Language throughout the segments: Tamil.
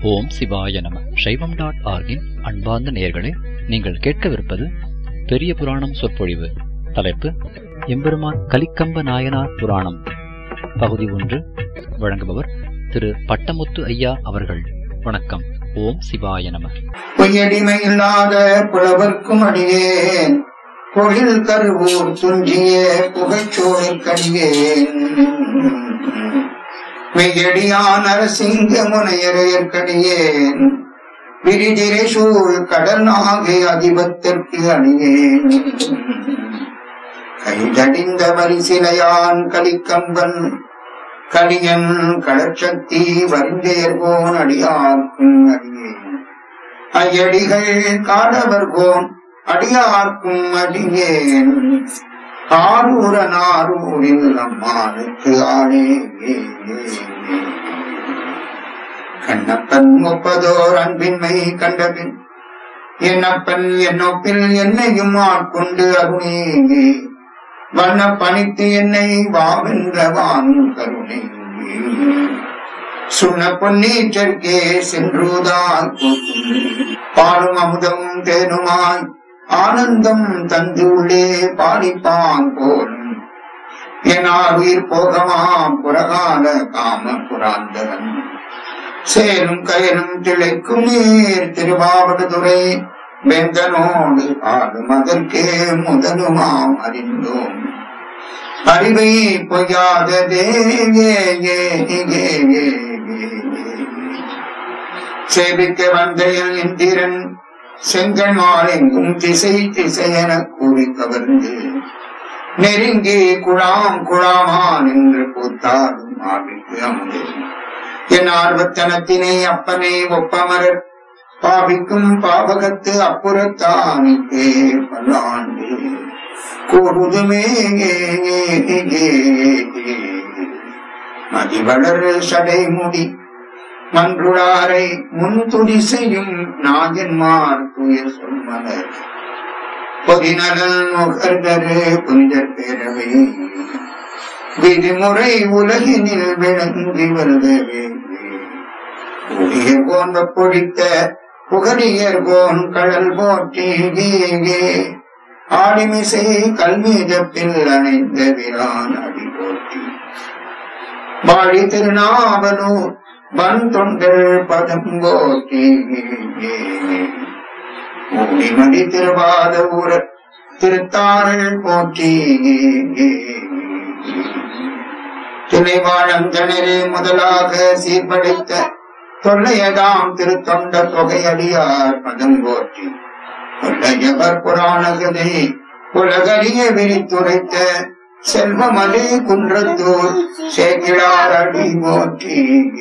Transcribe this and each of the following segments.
ஓம் சிவாய நம சைவம் டாட் ஆர்கின் அன்பார்ந்த நேயர்களே நீங்கள் கேட்கவிருப்பது பெரிய புராணம் சொற்பொழிவு தலைப்பு எம்பெருமான் கலிக்கம்ப நாயனார் புராணம் பகுதி ஒன்று வழங்குபவர் திரு பட்டமுத்து ஐயா அவர்கள் வணக்கம் ஓம் சிவாய நம பொய்யடிமை இல்லாத புலவர்க்கும் அடியேன் பொழில் கருவூர் துஞ்சிய புகைச்சோலை கடியேன் மெய்யடியான் அரசிங்க முனையரையற்கடியேன் விரிதிரை சூழ் கடல் நாகை அதிபத்திற்கு அணியேன் கைதடிந்த வரிசிலையான் கலிக்கம்பன் கலியன் கடற்சக்தி வருந்தேர்கோன் அடியார்க்கும் அடியேன் ஐயடிகள் காடவர்கோன் அடியார்க்கும் அடியேன் ஆரூர நாரூரில் அம்மானுக்கு ஆளே கண்ணப்பன் முப்பதோர் அன்பின்மை கண்டபின் என்னப்பன் என்னொப்பில் என்னையும் ஆட்கொண்டு அருணே வண்ண பணித்து என்னை வாவென்றவான் கருணை சுண்ண பொன்னீற்றற்கே சென்றுதான் பாலும் அமுதம் தேனுமாய் ஆனந்தம் தந்து உள்ளே பாடிப்பான் போலும் என்னால் உயிர் போகமாம் புறகால காம புராந்தரன் சேலும் கயலும் திளைக்கும் நீர் திருவாவடுதுறை வெந்தனோடு பாடும் அதற்கே முதலுமாம் அறிந்தோம் அறிவை பொய்யாததே ஏ, ஏ, ஏ, ஏ, ஏ, ஏ. சேவிக்க வந்தையல் இந்திரன் செங்கன்மால் எங்கும் திசை திசையென கூறி கவர்ந்து நெருங்கி குழாம் குழாமான் என்று கூத்தாடும் ஆவிக்கு அமுது என் ஆர்வத்தனத்தினை அப்பனை ஒப்பமரர் பாவிக்கும் பாவகத்து அப்புறத்தானிக்கே பல்லாண்டு கூறுதுமே மதிவளர் சடைமுடி மன்றுளாரை முன்துடி செய்யும் நாயன்மார் துயர் சொல்மலர் பொதிநலன் நுகர்தரு புனிதர் பேரவை விதிமுறை உலகினில் விளங்கி வருதவே போன்ற பொழித்த புகழியர்கோன் கடல் போற்றி ஆடிமிசை கல்மீதப்பில் அணைந்த விரான் அடி போற்றி வாழி திருநாவலூர் வன் தொண்டர் பதம் போற்றி ஊழிமணி திருவாத ஊர திருத்தாரள் போற்றி திணைவாழந்தனரே முதலாக சீர்படைத்த தொல்லையதாம் திருத்தொண்ட தொகையடியார் பதம் போற்றி கொள்ளையவர் புராணகதை உலகறிய விரித்துரைத்த செல்வமலே குன்றத்தூர் சேக்கிழார் அடி போற்றி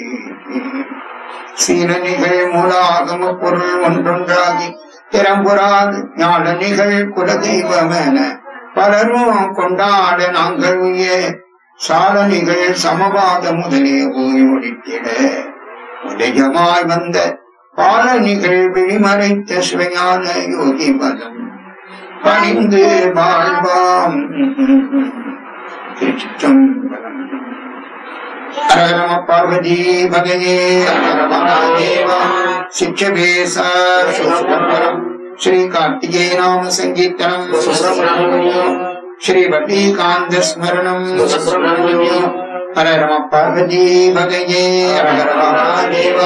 சீரணிகள் மூலாகம பொருள் ஒன்றொன்றாகி திறம்புறாது ஞானணிகள் குலதெய்வமென பலரும் கொண்டாட நாங்கள் உய சாலனிகள் சமவாத முதலிய போய் ஒழித்திட உதயமாய் வந்த பாலனிகள் விழிமறைத்த சிவஞான யோகி பதம் பணிந்து வாழ்வாம் திருச்சிற்றம்பலம் ஹரஹரம பார்வதி பகையே ஹரமகாதேவா சிக்ஷபேச சுசிதம்பரம் ஸ்ரீ கார்த்திகே நாம சங்கீர்த்தனம் ஸ்ரீ வட்டிகாந்த ஸ்மரணம் ஹரஹரம பார்வதி பகையே ஹரஹரமகாதேவா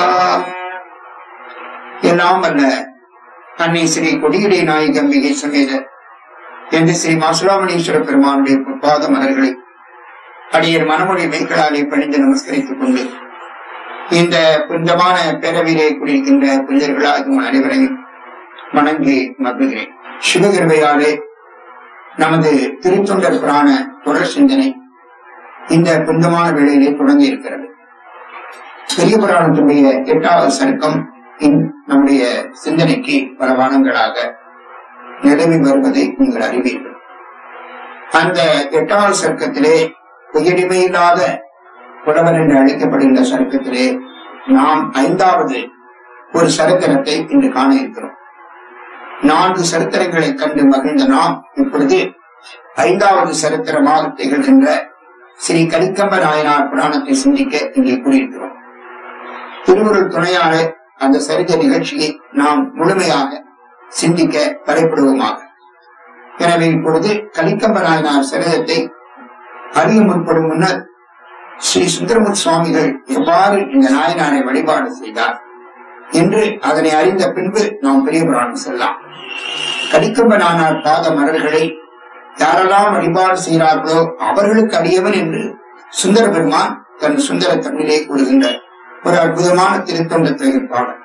எல்லாம் வல்ல அன்னை ஸ்ரீ கொடியுடைய நாயகம்பிகை சமேத என்று ஸ்ரீ மாசுலாமணீஸ்வர பெருமானுடைய பாத மலர்களை அடியர் மனமொழி மெய்களாலே பணிந்து நமஸ்கரித்துக் கொண்டு இந்த புனிதமான பேரவையிலே குடியிருக்கின்ற புனிதர்களாகும் அனைவரையும் வணங்கி மகிழ்கிறேன் சிவகிருபையாலே நமது திருத்தொண்டர் புராண தொடர் சிந்தனை இந்த புனிதமான வேளையிலே தொடங்கி இருக்கிறது பெரிய புராணத்தினுடைய எட்டாவது சருக்கம் இன் நம்முடைய சிந்தனைக்கு பல வானங்களாக நிலவி வருவதை நீங்கள் அறிவீர்கள் அந்த எட்டாவது சர்க்கத்திலே உயரிமை இல்லாத புலவர் என்று அழைக்கப்படுகின்ற சருக்கத்திலே நாம் ஐந்தாவது ஒரு சரித்திரத்தை இன்று காண இருக்கிறோம் நான்கு சரித்திரங்களை கண்டு மகிழ்ந்த நாம் இப்பொழுது ஐந்தாவது சரித்திரமாக திகழ்கின்ற ஸ்ரீ கலிக்கம்ப நாயனார் புராணத்தை சிந்திக்க இங்கே கூறியிருக்கிறோம் திருவுருள் துணையாலே அந்த சரித நிகழ்ச்சியை நாம் முழுமையாக சிந்திக்க தலைப்படுவோமாக எனவே இப்பொழுது கலிக்கம்ப நாயனார் சரிதத்தை அறிய முற்படும் முன்னர் ஸ்ரீ சுந்தரமுத் சுவாமிகள் எவ்வாறு இந்த நாயனாரை வழிபாடு செய்தார் என்று அதனை அறிந்த பின்பு நாம் பெரிய புராணம் செல்லலாம் கலிக்கம்ப நாயனார் பாத மலர்களை யாரெல்லாம் வழிபாடு செய்கிறார்களோ அவர்களுக்கு அடியவன் என்று சுந்தர பெருமான் தன் சுந்தர தமிழிலே கூறுகின்ற ஒரு அற்புதமான திருத்தொண்ட பாடல்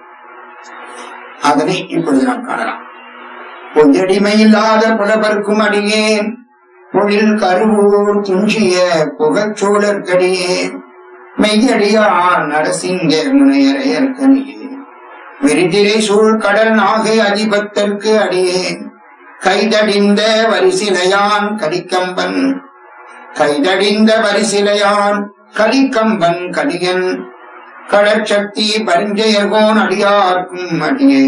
அதனை இப்பொழுது நாம் காணலாம் பொய்யடிமையில்லாத புலவர்க்கும் அடியேன் பொழில் கருவூர் துஞ்சிய புகச்சோழற்கடியேன் மெய்யடியார் நரசிங்க முனையரையற்கடியே விரிதிரை சூழ் கடல் நாகை அதிபத்தற்கு அடியேன் கைதடிந்த வரிசிலையான் கலிக்கம்பன் கைதடிந்த வரிசிலையான் கலிக்கம்பன் கலியன் கடற்சக்தி பரிஞ்சயர்கோன் அடியார்க்கும் அடியே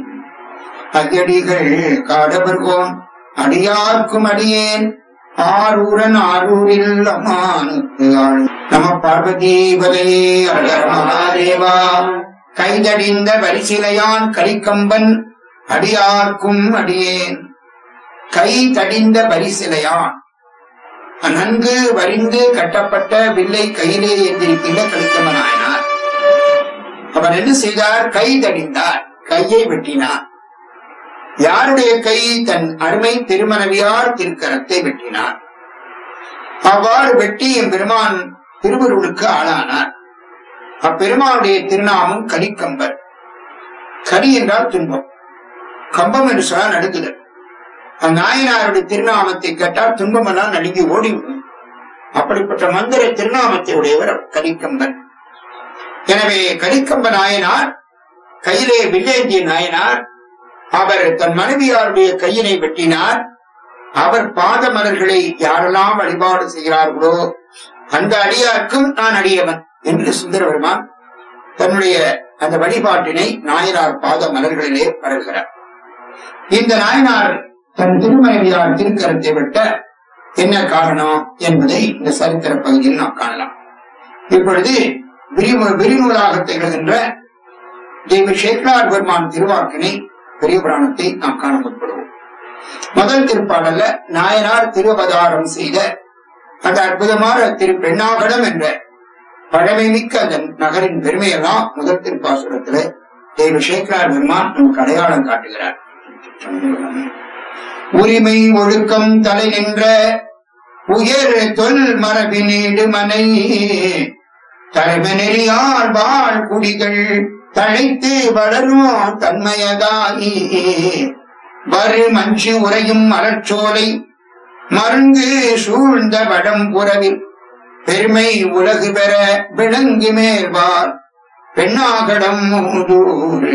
அகடிகள் காடவர்கோன் அடியார்க்கும் அடியேன் ஆரூரன் ஆரூரில் அம்மானுக்கு ஆள் நம பார்வதீபதையே அழகமாதேவா கைதடிந்த வரிசிலையான் கலிக்கம்பன் அடியார்க்கும் அடியேன் கை தடிந்த பரிசிலையான் நன்கு வரிந்து கட்டப்பட்ட வில்லை கையிலே ஏந்திருக்கின்ற கலிக்கம்ம நாயனார் அவர் என்ன செய்தார் கை தடிந்தார் கையை வெட்டினார் யாருடைய கை தன் அருமை திருமணவியார் திருக்கரத்தை வெட்டினார் அவ்வாறு வெட்டி என் பெருமான் திருவருளுக்கு ஆளானார் அப்பெருமானுடைய திருநாமம் கலிக்கம்பர் கலி என்றால் துன்பம் கம்பம் என்று சொன்னால் நடுக்குதல் அந்நாயனாருடைய திருநாமத்தை கேட்டால் துன்பமெல்லாம் நடுங்கி ஓடிவிடும் அப்படிப்பட்ட மந்திர திருநாமத்தை உடையவர் கலிக்கம்பன் எனவே கலிக்கம்ப நாயனார் கையிலே வில்லேந்திய நாயனார் அவர் தன் மனைவியாருடைய கையினை வெட்டினார் அவர் பாத மலர்களை யாரெல்லாம் வழிபாடு செய்கிறார்களோ அந்த அடியாருக்கும் நான் அடியவன் என்று சுந்தரபெருமான் தன்னுடைய அந்த வழிபாட்டினை நாயனார் பாத மலர்களிலே பரவுகிறார் இந்த நாயனார் தன் திருமனைவியார் திருக்கரத்தை விட்ட என்ன காரணம் என்பதை இந்த சரித்திர பகுதியில் நாம் காணலாம் இப்பொழுது விரிவு விரிநூலாக திகழ்கின்ற தெய்வ சேக்கலார் பெருமான் திருவாக்கினை பெரிய புராணத்தை நாம் காண முற்படுவோம் முதல் திருப்பாடல்ல நாயனார் திருவதாரம் செய்த அந்த அற்புதமான திரு பெண்ணாகடம் என்ற பழமைமிக்க அதன் நகரின் பெருமையெல்லாம் முதல் திருப்பாசுரத்துல தெய்வ சேக்கலார் பெருமான் நமக்கு அடையாளம் காட்டுகிறார் உரிமை ஒழுக்கம் தலை நின்ற உயர் தொல் மரபினீடு மனை தலைமை நெறியால் வாழ் குடிகள் தழைத்து வளரும் தன்மையதாயி வரு மஞ்சு உறையும் மலர்ச்சோலை மருங்கு சூழ்ந்த வடம் புறவில் பெருமை உலகு பெற விளங்கு மேல்வார் பெண்ணாகடம் மூதூர்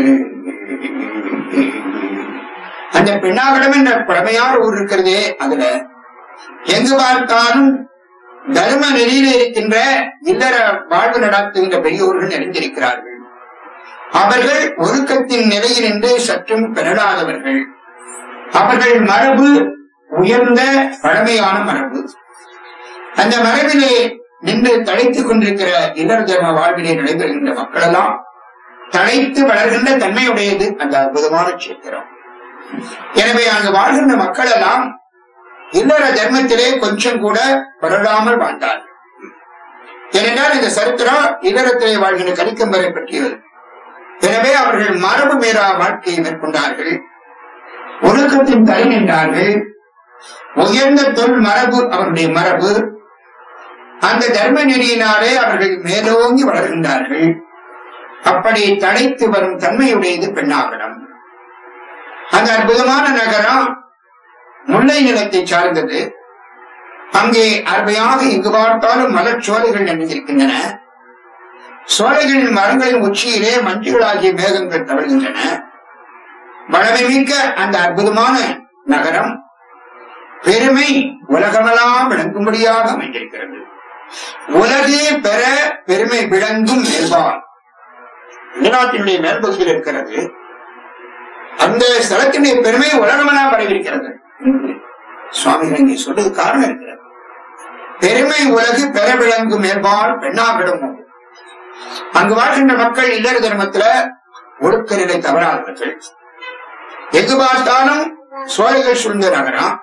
அந்த பெண்ணாகடம் என்ற பழமையான ஊர் இருக்கிறதே அதுல எங்கு பார்த்தாலும் தர்ம நெறியில இருக்கின்ற இல்லற வாழ்வு நடத்துகின்ற பெரியோர்கள் நிறைந்திருக்கிறார்கள் அவர்கள் ஒழுக்கத்தின் நிலையில் நின்று சற்றும் பெறலாதவர்கள் அவர்கள் மரபு உயர்ந்த பழமையான மரபு அந்த மரபிலே நின்று தழைத்துக் கொண்டிருக்கிற இல்லற தர்ம வாழ்விலே நடைபெறுகின்ற மக்களெல்லாம் தழைத்து வளர்கின்ற தன்மையுடையது அந்த அற்புதமான சேத்திரம் எனவே அங்கு வாழ்கின்ற மக்கள் எல்லாம் இல்லற தர்மத்திலே கொஞ்சம் கூட வளராமல் வாழ்ந்தார்கள் ஏனென்றால் இந்த சரித்திரம் இல்லறத்திலே வாழ்கின்ற கலிக்கம்பரை பற்றியது எனவே அவர்கள் மரபு மீறா வாழ்க்கையை மேற்கொண்டார்கள் ஒழுக்கத்தின் தலை நின்றார்கள் உயர்ந்த தொல் மரபு அவருடைய மரபு அந்த தர்ம நெறியினாலே அவர்கள் மேலோங்கி வளர்கின்றார்கள் அப்படி தடைத்து வரும் தன்மையுடையது பெண்ணாகடம் அந்த அற்புதமான நகரம் முல்லை நிலத்தை சார்ந்தது அங்கே அருமையாக இங்கு பார்த்தாலும் மலர்ச்சோலைகள் நிறைந்திருக்கின்றன சோலைகளின் மரங்களின் உச்சியிலே மஞ்சுகளாகிய மேகங்கள் தவழ்கின்றன வளமை மிக்க அந்த அற்புதமான நகரம் பெருமை உலகமெல்லாம் விளங்கும்படியாக அமைந்திருக்கிறது உலகே பெற பெருமை விளங்கும் மேல்பால் நாட்டினுடைய மேல்பகுதியில் இருக்கிறது அந்த ஸ்தலத்தினுடைய பெருமை உலகமெல்லாம் பரவியிருக்கிறது சுவாமிகள் இங்கே சொல்றது காரணம் இருக்கிறது பெருமை உலகு பெற விளங்கும் மேற்பால் பெண்ணாகிடும் அங்கு வாழ்கின்ற மக்கள் இல்லற தர்மத்துல ஒழுக்க நிலை தவறாதவர்கள் எங்கு பார்த்தாலும் சோலைகள் சூழ்ந்த நகரம்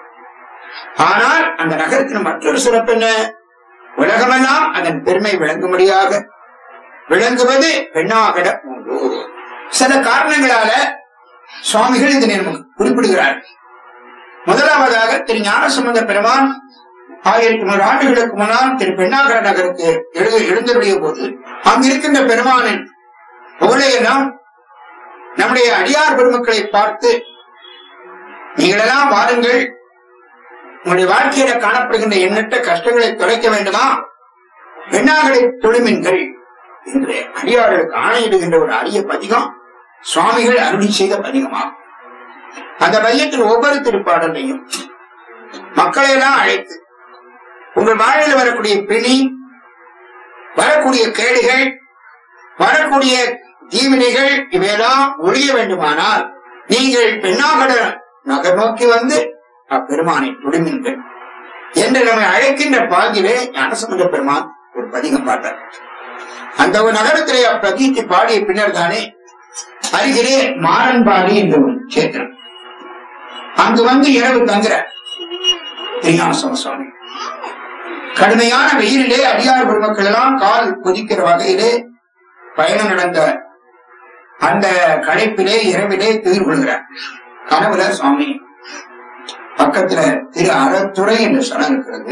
ஆனால் அந்த நகரத்தின் மற்றொரு சிறப்பு என்ன உலகமெல்லாம் அதன் பெருமை விளங்கும்படியாக விளங்குவது பெண்ணாகட உண்டு சில காரணங்களால சுவாமிகள் இதனை நமக்கு குறிப்பிடுகிறார் முதலாவதாக திரு ஞானசம்பந்த பெருமான் ஆயிரத்தி நூறு ஆண்டுகளுக்கு முன்னால் திரு பெண்ணாகர நகருக்கு எழு எழுந்தருடைய போது அங்கிருக்கின்ற பெருமானின் புகழையெல்லாம் நம்முடைய அடியார் பெருமக்களை பார்த்து நீங்களெல்லாம் வாருங்கள் உங்களுடைய வாழ்க்கையில காணப்படுகின்ற எண்ணற்ற கஷ்டங்களை தொலைக்க வேண்டுமா பெண்ணாகலை தொழுமின்கள் என்று அடியார்களுக்கு ஆணையிடுகின்ற ஒரு அரிய பதிகம் சுவாமிகள் அருளி செய்த பதிகமாகும் அந்த பதியத்தில் ஒவ்வொரு திருப்பாடலையும் மக்களை எல்லாம் அழைத்து உங்கள் வாழ்வில் வரக்கூடிய பிணி வரக்கூடிய கேடுகள் வரக்கூடிய தீவினைகள் இவையெல்லாம் ஒழிய வேண்டுமானால் நீங்கள் பெண்ணாகட நகர் நோக்கி வந்து அப்பெருமானை துடுமீன்கள் என்று நம்மை அழைக்கின்ற பாகிலே ஞானசம்பந்த பெருமான் ஒரு பதிகம் பாட்டார் அந்த ஒரு நகரத்திலே அப்பிரதீத்தை பாடிய பின்னர் தானே அருகிலே மாறன்பாடி என்ற ஒரு கேத்திரம் அங்கு வந்து இரவு தங்குற திருஞானசம சுவாமி கடுமையான வெயிலிலே அடியார் பெருமக்கள் எல்லாம் கால் கொதிக்கிற வகையிலே பயணம் நடந்த அந்த களைப்பிலே இரவிலே துயிர் கொள்கிறார் கனவுல சுவாமி பக்கத்துல திரு அறத்துறை என்ற ஸ்தலம் இருக்கிறது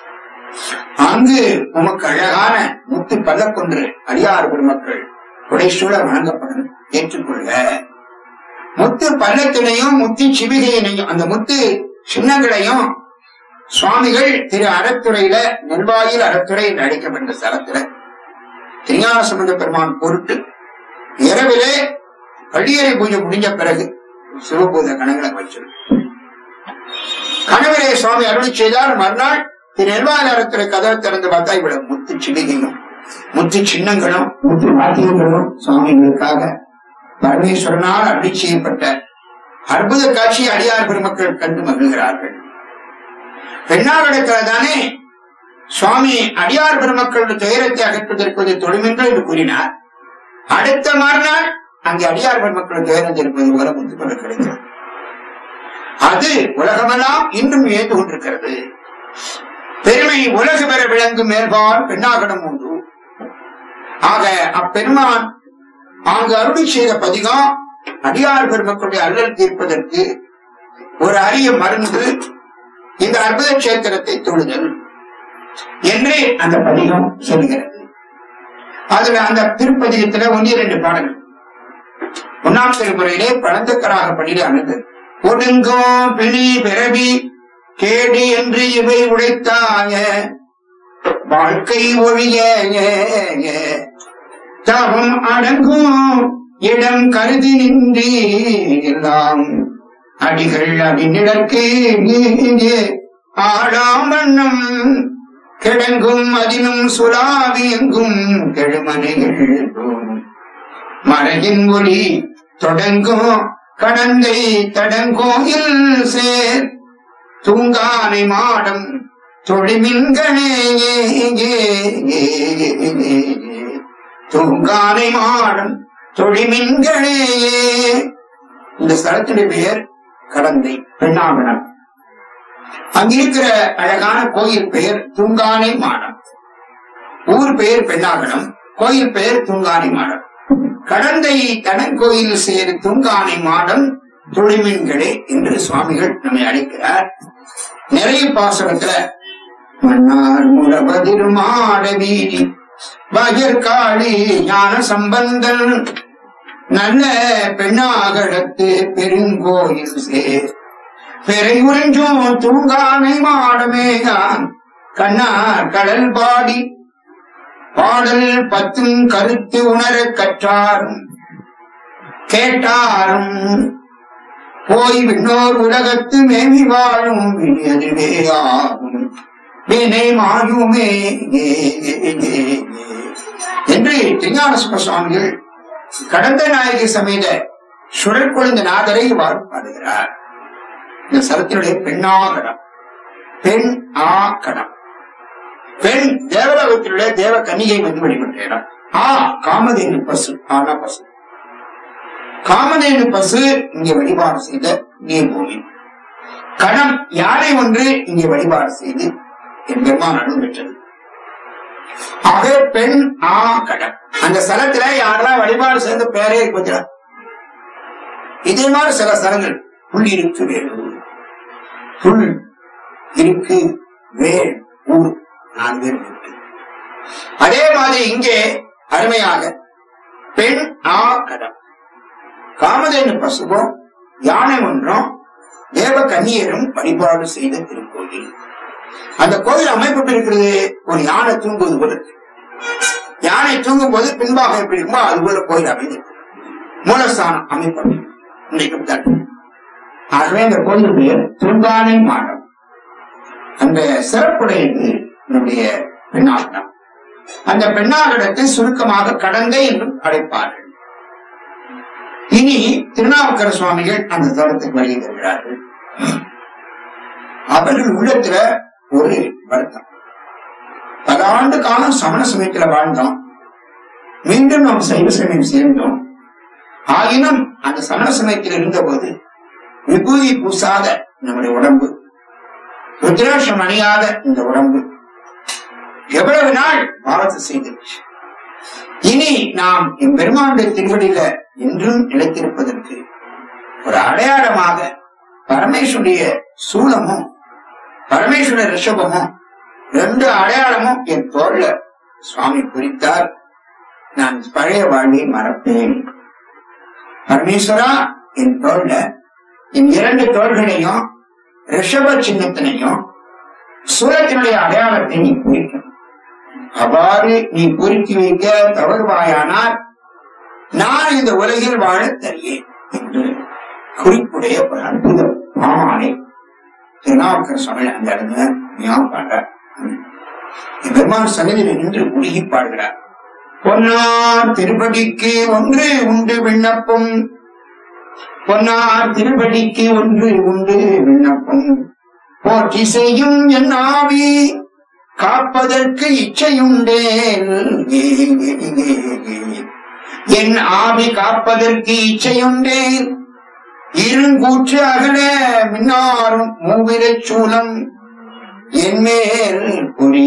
அங்கு உமக்கு அழகான முத்து பல்லக்கொன்று அடியார் பெருமக்கள் உடைசூழ வழங்கப்படும் ஏற்றுக்கொள்க முத்து பல்லத்தினையும் முத்து சிவிகையினையும் அந்த முத்து சின்னங்களையும் சுவாமிகள் திரு அறத்துறையில நெல்வாயில் அறத்துறை என்று அழைக்கப்பட்ட ஸ்தலத்துல திருஞான சம்பந்த பெருமான் பொருட்டு இரவிலே பள்ளியறை பூஜை முடிஞ்ச பிறகு சிவபூத கணங்களை வச்சிருக்க கணவரே சுவாமி அருளி செய்தார் மறுநாள் திரு நெல்வாயிரத்துறை கதவை திறந்து பார்த்தா இவ்வளவு முத்து சிவிகையும் முத்து சின்னங்களும் முத்து வாத்தியங்களும் சுவாமிகளுக்காக பரமேஸ்வரனால் அருளி செய்யப்பட்ட அற்புத காட்சி அடியார் பெருமக்கள் கண்டு மகிழ்கிறார்கள் பெண்ணாரிடத்துல தானே சுவாமி அடியார் பெருமக்களுடைய துயரத்தை அகற்றுவதற்கு தொழுமென்று என்று கூறினார் அடுத்த மறுநாள் அங்கே அடியார் பெருமக்கள் துயரம் இருப்பது போல முத்து கொண்டு கிடைக்கிறது அது உலகமெல்லாம் இன்றும் ஏந்து கொண்டிருக்கிறது பெருமை உலக பெற விளங்கும் மேற்பால் பெண்ணாகடம் உண்டு ஆக அப்பெருமான் அங்கு அருளி செய்த பதிகம் அடியார் பெருமக்களுடைய அல்லல் தீர்ப்பதற்கு ஒரு அரிய மருந்து இந்த அற்புத கஷேத்திரத்தை தொழுதல் என்றே அந்த பதிகம் சொல்கிறது அதுல அந்த திருப்பதிகத்துல ஒன்று இரண்டு பாடல்கள் ஒன்னாம் திருமுறையிலே பழந்தக்கராக பணியில் அமைந்தது ஒடுங்கோ பிணி பிறவி கேடு என்று இவை உடைத்தாய வாழ்க்கை ஒழிய தவம் அடங்கும் இடம் கருதி நின்றி எல்லாம் அடிகள் அடிநிழற்கு ஆடாம் வண்ணம் கிடங்கும் அதினும் சுலாவி எங்கும் கெழுமனைகள் மறையின் ஒளி தொடங்கும் கடந்தை தடங்கோயில் சேர் தூங்கானை மாடம் தொழிமின்களே தூங்கானை மாடம் தொழிமின்களே இந்த ஸ்தலத்துடைய பெயர் கடந்தை பெண்ணாகனம் அங்கிருக்கிற அழகான கோயில் பெயர் தூங்கானை மாடம் ஊர் பெயர் பெண்ணாகனம் கோயில் பெயர் தூங்கானை மாடம் கடந்தை தடங்கோயில் சேர் தூங்கானை மாடம் துளிமீன்களே என்று சுவாமிகள் நம்மை அழைக்கிறார் நிறைய பாசுரத்துல மன்னார் முரபதிர் மாட வீதி பகிர்காளி ஞான சம்பந்தன் நல்ல பெண்ணாகடத்து பெருங்கோயில் சேர் பெரை உறிஞ்சும் தூங்கானை மாடமேதான் கண்ணார் கடல் பாடி பாடல் பத்தும் கருத்து உணர கற்றாரும் கேட்டாரும் போய் விண்ணோர் உலகத்து மேவி வாழும் வினையதுவே ஆகும் வினை மாயுமே என்று திருஞான சுவாமிகள் கடந்த நாயகி சமேத சுழற்குழந்த நாதரை இவ்வாறு பாடுகிறார் இந்த சரத்தினுடைய பெண்ணாகடம் பெண் ஆ கடம் பெண் தேவலோகத்திலுள்ள தேவ கன்னிகை வந்து வழிபட்ட இடம் ஆ காமதேவி பசு ஆனா பசு காமதேனு பசு இங்கே வழிபாடு செய்த புண்ணிய பூமி கணம் யானை ஒன்று இங்கே வழிபாடு செய்து என் பெருமான் அருள் பெற்றது ஆக பெண் ஆ கடம் அந்த ஸ்தலத்துல யாரெல்லாம் வழிபாடு செய்த பேரே இருக்கு இதே மாதிரி சில ஸ்தலங்கள் புல் இருக்கு வேறு புல் இருக்கு வேள் ஊர் நான்கு பேர் இருக்கு அதே மாதிரி இங்கே அருமையாக பெண் ஆ கடம் காமதேனு பசுவும் யானை ஒன்றும் தேவ கன்னியரும் வழிபாடு செய்த திருக்கோயில் அந்த கோயில் அமைப்பட்டிருக்கிறது ஒரு யானை தூங்குவது போல இருக்கு. யானை தூங்கும் போது பின்பாக எப்படி இருக்குமோ அது போல கோயில் அமைந்திருக்கு மூலஸ்தானம் அமைப்பது இன்றைக்கும் தட்டு ஆகவே இந்த கோயில் பெயர் திருங்கானை மாடம் அந்த சிறப்புடையது நம்முடைய பெண்ணாட்டம் அந்த பெண்ணாகடத்தை சுருக்கமாக கடந்தை என்றும் அழைப்பார்கள் இனி திருநாவுக்கர சுவாமிகள் அந்த தளத்துக்கு வருகிறார்கள் அவர்கள் உள்ளத்துல ஒரு வருத்தம் பல ஆண்டு காலம் சமண சமயத்துல வாழ்ந்தோம் மீண்டும் நாம் சைவ சமயம் சேர்ந்தோம் ஆயினும் அந்த சமண சமயத்தில் இருந்தபோது விபூதி பூசாத நம்முடைய உடம்பு ருத்ராட்சம் அணியாத இந்த உடம்பு எவ்வளவு நாள் பாவத்தை செய்திருச்சு இனி நாம் என் பெருமானுடைய திருவடியில என்றும் நிலைத்திருப்பதற்கு ஒரு அடையாளமாக பரமேஸ்வருடைய சூலமும் பரமேஸ்வர ரிஷபமும் ரெண்டு அடையாளமும் என் தோல்ல சுவாமி குறித்தார் நான் பழைய வாழ்வை மறப்பேன் பரமேஸ்வரா என் தோல்ல என் இரண்டு தோள்களையும் ரிஷப சின்னத்தினையும் சூரத்தினுடைய அடையாளத்தை நீ குறிக்கணும் அவ்வாறு நீ பொருத்தி வைக்க தவறுவாயானால் நான் இந்த உலகில் வாழ தருகிறேன் என்று குறிப்புடைய ஒரு அற்புத மாமானை திருநாவுக்கர் சமையல் அந்த இடத்துல ஞாபகம் பண்றார் பெருமான் சன்னதியில் நின்று உருகி பாடுகிறார் பொன்னார் திருப்படிக்கு ஒன்று உண்டு விண்ணப்பம் பொன்னார் திருப்படிக்கு ஒன்று உண்டு விண்ணப்பம் போற்றி செய்யும் என் ஆவி காப்பதற்கு இச்சையுண்டேன் என் ஆவி காப்பதற்கு இச்சையுண்டேன் இருங்கூற்று அகல மின்னாரும் மூவிரைச் சூலம் என்மேல் பொறி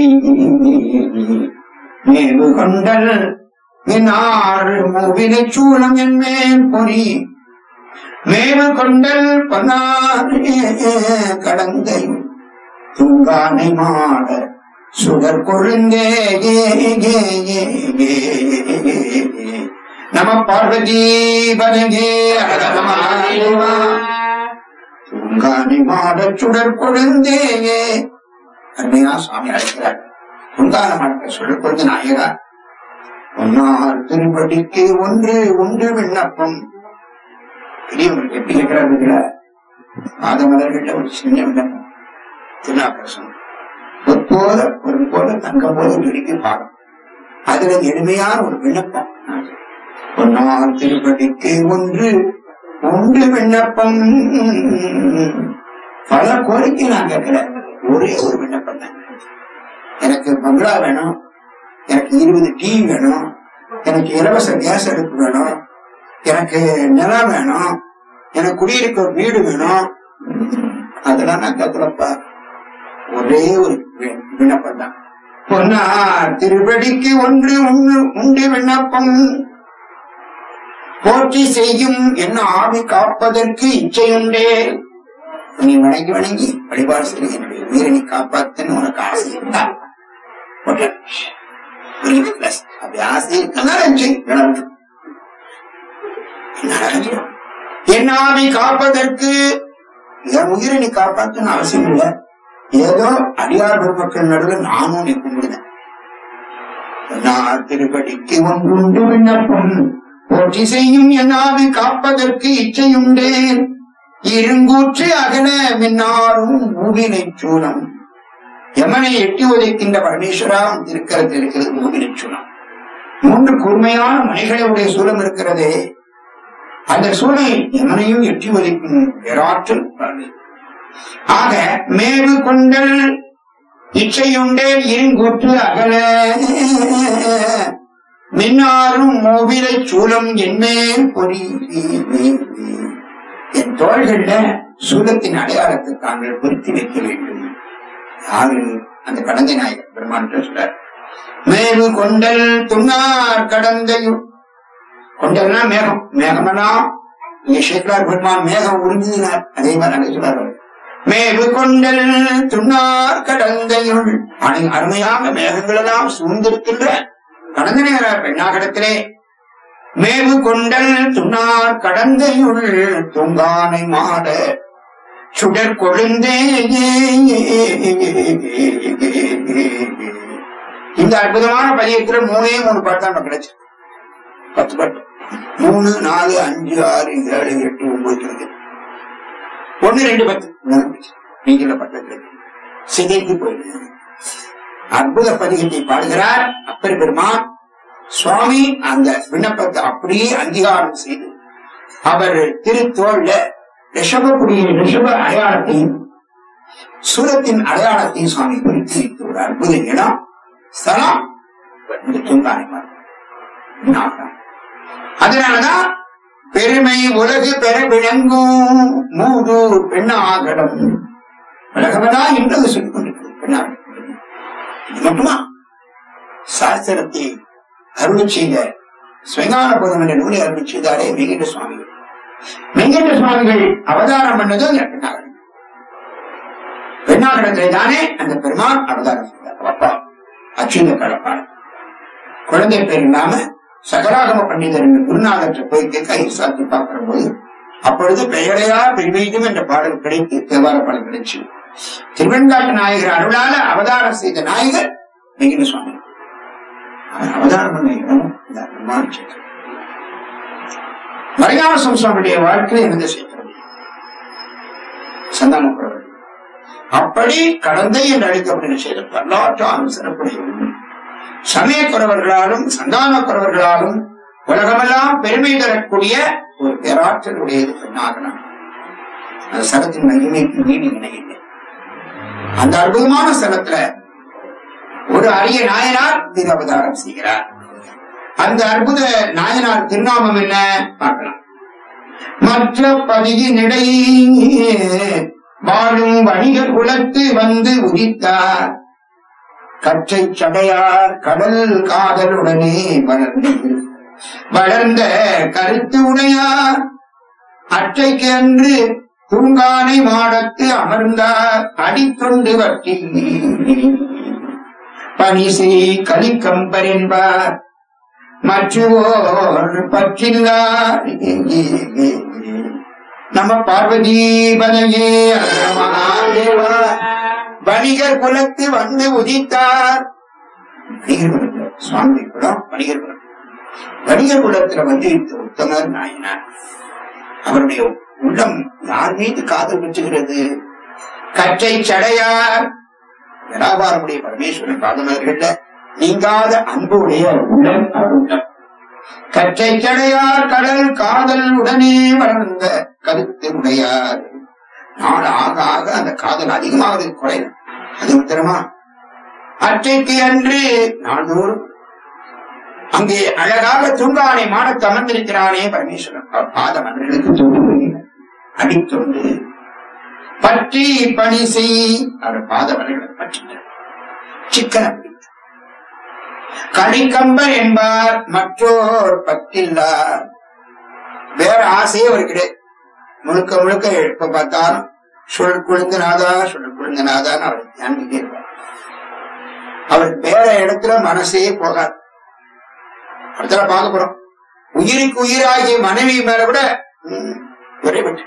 மேவு கொண்டல் மின்னார் மூவிரைச் சூலம் என்மேல் பொறி மேவு கொண்டல் பொன்னார் கடந்தை தூங்கானை மாட சுடர் கொழுந்தே ஏ, ஏ, ஏ, ஏ, ஏ. நம பார்வதி பலகே அழகமாலேவா தூங்கானை மாட சுடர் கொழுந்தே அருமையா சுவாமி அழைக்கிறார் துங்கான மாட்ட சுடர் கொழுந்து நாயகா ஒன்னார் திருப்படிக்கு ஒன்று உண்டு விண்ணப்பம் பெரியவங்களுக்கு எப்படி இருக்கிறார்கள் பாதமலர்கள்ல ஒரு சின்ன விண்ணப்பம் திருநாக்கரசன் பொற்போல ஒரு போல தங்கம் போல நெருங்கி பாடம் அதுல எளிமையான ஒரு விண்ணப்பம் பொன்னார் திருப்பதிக்கு ஒன்று ஒன்று விண்ணப்பம் பல கோரிக்கை நான் கேட்கிறேன் ஒரே ஒரு விண்ணப்பம் தான் எனக்கு பங்களா வேணும் எனக்கு இருபது டீ வேணும் எனக்கு இலவச கேஸ் அடுப்பு வேணும் எனக்கு நிலம் வேணும் எனக்கு குடியிருக்க ஒரு வீடு வேணும் அதெல்லாம் நான் கத்துறப்பா ஒரே ஒரு வி- விண்ணப்பம் தான் பொன்னார் திருவடிக்கு ஒன்று உண்டு உண்டு விண்ணப்பம் போற்றி செய்யும் என்ன ஆவி காப்பதற்கு இச்சையுண்டே நீ வணங்கி வணங்கி வழிபாடு செய்ய என்னுடைய உயிரை நீ காப்பாத்துன்னு உனக்கு ஆசை இருந்தா ஓகே. புரியுது plus. அப்படி ஆசை இருக்கனால இச்சை நடக்கும். என்ன நடக்கும்? என் ஆவி காப்பதற்கு என் உயிரை நீ காப்பாத்துன்னு அவசியம் இல்லை ஏதோ அடியார் பெருமக்கள் நடுவில் நானும் நீ கும்பிடுதேன் நான் திருப்படிக்கு ஒன்றுண்டு விண்ணப்பம் போற்றி செய்யும் என் ஆவி காப்பதற்கு இச்சையுண்டேன் இருங்கூற்று அகல மின்னாரும் மூவினை சூலம் யமனை எட்டி உதைக்கின்ற பரமேஸ்வரா திருக்கரத்தில் இருக்கிறது மூவினை சூலம் மூன்று கூர்மையான மனைகளுடைய சூலம் இருக்கிறதே அந்த சூளை யமனையும் எட்டி உதைக்கும் பேராற்றல் உள்ளது. ஆக மேவு கொண்டல் இச்சையுண்டேன் இருங்கூற்று அகல மின்னாரும் மூவிலை சூலம் என்மேல் பொறி என் தோள்கள்ல சூலத்தின் அடையாளத்தை தாங்கள் பொருத்தி வைக்க வேண்டும் யாரு அந்த கடந்தை நாயகர் பெருமான் சொல்றார் மேவு கொண்டல் துண்ணார் கடந்தையும் கொண்டல்னா மேகம் மேகமெல்லாம் இங்க சேக்கலார் பெருமான் மேகம் உறிஞ்சினார் அதே மாதிரி அங்க சொல்றாரு மேவு கொண்டல் துண்ணார் கடந்தையுள் அணை- அருமையாக மேகங்கள் எல்லாம் சூழ்ந்திருக்கின்ற கடந்த நேர பெண்ணாகடத்திலே மேவு கொண்டல் துண்ணார் கடந்தையுள் தூங்கானை மாட சுடர் கொழுந்தே இந்த அற்புதமான பதியத்துல மூணே மூணு பாட்டு தான் நமக்கு கிடைச்சு பத்து பாட்டு மூணு நாலு அஞ்சு ஆறு ஏழு எட்டு ஒன்பது கிடைக்குது ஒண்ணு ரெண்டு பத்து நீங்கள பட்டது சிதைத்து போயிடுது அற்புத பதிகத்தை பாடுகிறார் அப்பர் பெருமான் சுவாமி அந்த விண்ணப்பத்தை அப்படியே அங்கீகாரம் செய்து அவர் திருத்தோல்ல ரிஷபக்குடிய ரிஷப அடையாளத்தையும் சூரத்தின் அடையாளத்தையும் சுவாமி குறித்து வைத்து ஒரு அற்புத இடம் ஸ்தலம் இந்த துங்கானைமார் அதனாலதான் பெருமை உலகு பெற விளங்கும் மூடு பெண்ணாகடம் உலகமெல்லாம் என்றது சொல்லிக் கொண்டிருக்கிறது பெண்ணாகடம் இது மட்டுமா சாஸ்திரத்தை அருள் செய்த ஸ்வங்கான பதம் என்ற நூலை அருள் செய்தாரே வெங்கட சுவாமிகள் வெங்கட சுவாமிகள் அவதாரம் பண்ணது அந்த பெண்ணாகடம் பெண்ணாகடத்திலே தானே அந்த பெருமான் அவதாரம் செய்தார் அப்பா அச்சுத கடப்பாடு குழந்தை பேர் இல்லாம சகராகம பண்டிதர் என்ற குருநாதற்ற போய் கேட்க சாத்தி பார்க்கிற போது அப்பொழுது பெயரையா பெய்வெய்தும் என்ற பாடல் கிடைத்து தேவார பாடல் கிடைச்சு திருவெண்காட்டு நாயகர் அருளால அவதாரம் செய்த நாயகர் வெங்கட சுவாமி அவர் அவதாரம் பண்ண இடம் இந்த பெருமாள் சேத்திரம். மறையாள சுவாமியுடைய வாழ்க்கையை எந்த சேர்க்கிறது சந்தானக்குறவர் அப்படி கடந்தை என்று அழைக்கப்படுகிற செய்த வரலாற்று அனுசரப்படுகிறது சமயக்குறவர்களாலும் சந்தானக்குறவர்களாலும் உலகமெல்லாம் பெருமை தரக்கூடிய ஒரு பேராற்றல் உடையது பெண்ணாகலாம் அந்த ஸ்தலத்தின் மகிமைக்கு நீடி இணையில்லை அந்த அற்புதமான ஸ்தலத்துல ஒரு அரிய நாயனார் திரு அவதாரம் செய்கிறார் அந்த அற்புத நாயனார் திருநாமம் என்ன பார்க்கலாம் மற்ற பதியினிடையே வாழும் வணிகர் குலத்து வந்து உதித்தார் கற்றை சடையார் கடல் காதலுடனே வளர்ந்து வளர்ந்த கருத்து உடையார் அற்றைக்கு அன்று தூங்கானை மாடத்து அமர்ந்தார் அடித்தொண்டு வட்டி பனிசை கலிக்கம்பர் என்பார் மற்றுவோர் பற்றில்லார் நம்ம பார்வதி பதையே மகாதேவா வணிகர் குலத்து வந்து உதித்தார் வணிகர் குலத்துல சுவாமி குலம் வணிகர் குலம் வணிகர் குலத்துல வந்து இந்த உத்தமர் நாயனார் அவருடைய உள்ளம் யார் மீது காதல் பெற்றுகிறது கற்றை சடையார் வியாபாரமுடைய பரமேஸ்வரன் பாதமர்கள நீங்காத அன்பு உடைய உள்ளம் அவர் உள்ளம் கற்றை சடையார் கடல் காதல் உடனே வளர்ந்த கருத்து உடையார் நாள் ஆக ஆக அந்த காதல் அதிகமாவது குறையும் அது உத்தரமா அற்றைக்கு அன்று நாள்தோறும் அங்கே அழகாக துங்கானை மாடத்து அமர்ந்திருக்கிறானே பரமேஸ்வரன் அவர் பாத மன்னர்களுக்கு தொண்டு அடித்தொண்டு பற்றி பணி செய் அவர் பாத மன்னர்களை பற்றினார் சிக்கன கலிக்கம்பர் என்பார் மற்றோர் பற்றில்லார் வேற ஆசையே அவர் கிடையாது முழுக்க முழுக்க எப்ப பார்த்தாலும் சொல் குழுந்தநாதா சொல் குழுந்தநாதான்னு அவர் தியானிக்கிட்டே இருப்பார் அவர் வேற இடத்துல மனசே போகாது அடுத்த பார்க்க போறோம் உயிருக்கு உயிராகிய மனைவி மேல கூட ம், ஒரே பற்று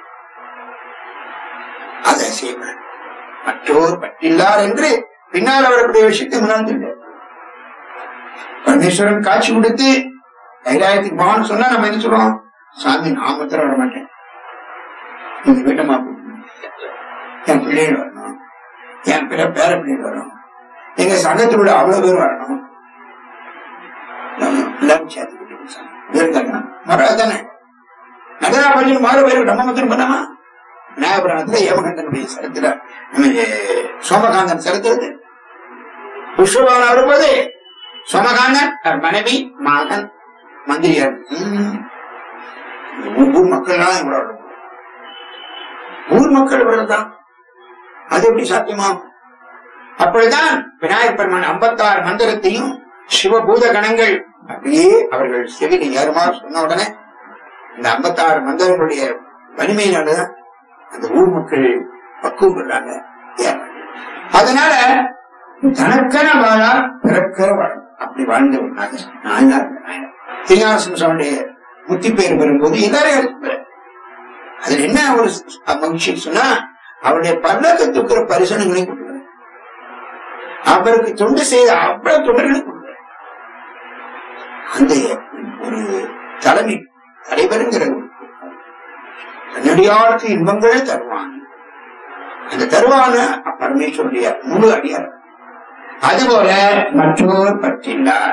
அதை செய்வார் மற்றோர் பற்றில்லார் என்று பின்னால் வரக்கூடிய விஷயத்தை முன்னால் சொல்றார். பரமேஸ்வரன் காட்சி கொடுத்து கைலாயத்துக்கு போவான்னு சொன்னா நம்ம என்ன சொல்லுவோம் சாமி நான் மாத்திரம் வர மாட்டேன் நீங்க வீட்டமா போகணும். என் பிள்ளைகள் வரணும் என் பிற பேர பிள்ளைகள் வரணும் எங்க சங்கத்தில் உள்ள அவ்வளவு பேர் வரணும் நம்ம எல்லாரும் சேர்த்துக்கிட்டு சாமி. இருக்காங்க மரம் தானே நகரா பள்ளியில் மாறு பேருக்கு நம்ம மாத்திரம் பண்ணாமா விநாயகபுராணத்துல ஏமகண்டனுடைய சரித்திர நம்ம சோமகாந்தன் சரித்திரது புஷ்பபான வரும்போது சொமகாந்தன் அவர் மனைவி மகன் மந்திரியார் ம். ஊ- ஊர் மக்கள் தான் இவ்வளவு ஊர் மக்கள் இவ்வளவுதான் அது எப்படி சாத்தியமாகும் அப்பொழுதுதான் விநாயகர் பெருமான் ஐம்பத்தாறு மந்திரத்தையும் சிவபூத கணங்கள் அப்படியே அவர்கள் செவியில் ஏறுமாறு சொன்ன உடனே இந்த ஐம்பத்தாறு மந்திரங்களுடைய வலிமையினாலதான் அந்த ஊர் மக்கள் பக்குவம் பெறாங்க ஏன்? அதனால தனக்கென வாழா பிறக்கிற வாழும் அப்படி வாழ்ந்த ஒரு நாயகர் நாயனார் நாயனார் திருஞானசுவாமியுடைய முத்தி பேர் வரும்போது எல்லாரும் எடுத்துப்பாரு அதுல என்ன ஒரு மகிழ்ச்சி சொன்னா அவருடைய பல்லக்கு தூக்குற பரிசனங்களையும் கொடுக்குறாரு அவருக்கு தொண்டு செய்த அவ்வளவு தொண்டர்களும் கொடுக்குறாரு அந்த ஒரு தலைமை தலைவருங்கிற ஒரு நடிகாருக்கு இன்பங்கள் தருவான் அந்த தருவான பரமேஸ்வருடைய முழு அடியார் அதுபோல மற்றோர் பற்றினார்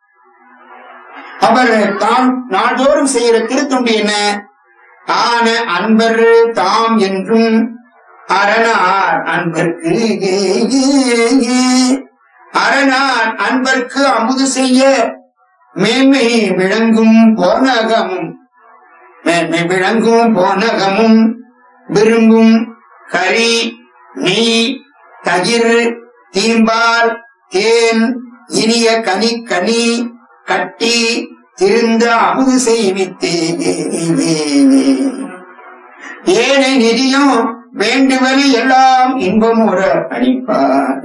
அவர் தாம் நாள்தோறும் செய்கிற திருத்தொண்டு என்ன ஆன அன்பர் தாம் என்றும் அரணார் அன்பர்க்கு அரணார் அன்பர்க்கு அமுது செய்ய மேன்மை விளங்கும் போனகமும் மேன்மை விளங்கும் போனகமும் விரும்பும் கரி நெய் தயிர் தீம்பால் தேன் இனிய கனி கனி கட்டி திருந்த அமுது செய்வித்தே ஏனை நிதியும் வேண்டுவது எல்லாம் இன்பம் ஒரு அளிப்பார்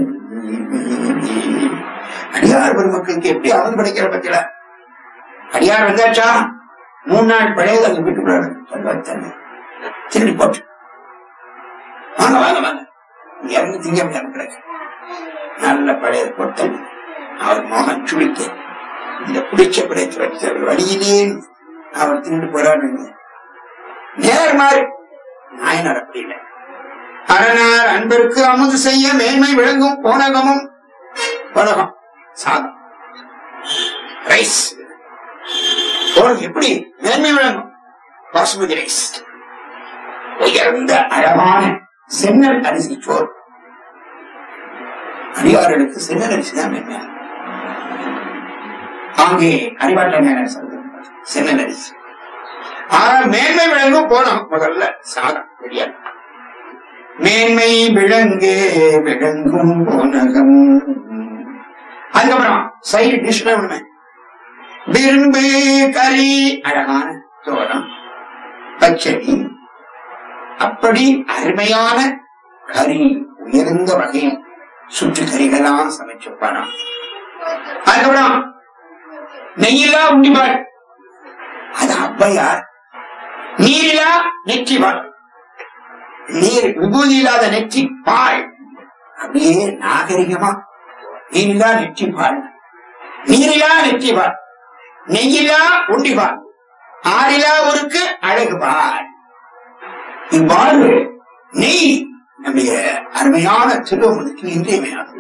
அடியார் பெருமக்களுக்கு எப்படி அமுது படைக்கிற பத்தில அடியார் வந்தாச்சா மூணு நாள் பழையது அங்க வீட்டுக்குள்ள சொல்வாத்தன்னை திருடி போட்டு வாங்க வாங்க வாங்க இறந்து திங்க கிடக்கு நல்ல பழைய போட்டு அவர் மோகன் சுழிக்க இந்த பிடிச்ச பிடிச்ச வழியிலே அவர் திருண்டு போறாரு நேர் மாறி நாயனார் அப்படி இல்லை அரணார் அன்பருக்கு அமுது செய்ய மேன்மை விளங்கும் போனகமும் உலகம் சாதம் ரைஸ் போனகம் எப்படி மேன்மை விளங்கும் பாசுமதி ரைஸ் உயர்ந்த அழகான சென்னல் அரிசி சோறு அடியார்களுக்கு சென்னல் அரிசி தான் மேன்மை அங்கே அறிவாட்ட சென்னல் அரிசி ஆனால் மேன்மை விளங்கும் போனோம் முதல்ல சாதம் வெளியாது மேன்மை விளங்கு விளங்கும் போனகம் அதுக்கப்புறம் சைடு டிஷ் ஒண்ணு விரும்பு கறி அழகான தோரம் பச்சடி அப்படி அருமையான கறி உயர்ந்த வகையும் சுற்று கறிகளாம் சமைச்சு பணம் அதுக்கப்புறம் நெய்யிலா உண்டிபாள் அது அப்பையார் நீரிலா நெற்றி பால் நீர் விபூதி இல்லாத நெற்றி பால் அப்படியே நாகரிகமா நீரிலா நெற்றி பால் நீரிலா நெற்றி பால் நெய்யிலா உண்டி பால் ஆறிலா ஊருக்கு அழகு பால் இவ்வாறு நெய் நம்முடைய அருமையான திருவமுதற்கு இன்றியமையாது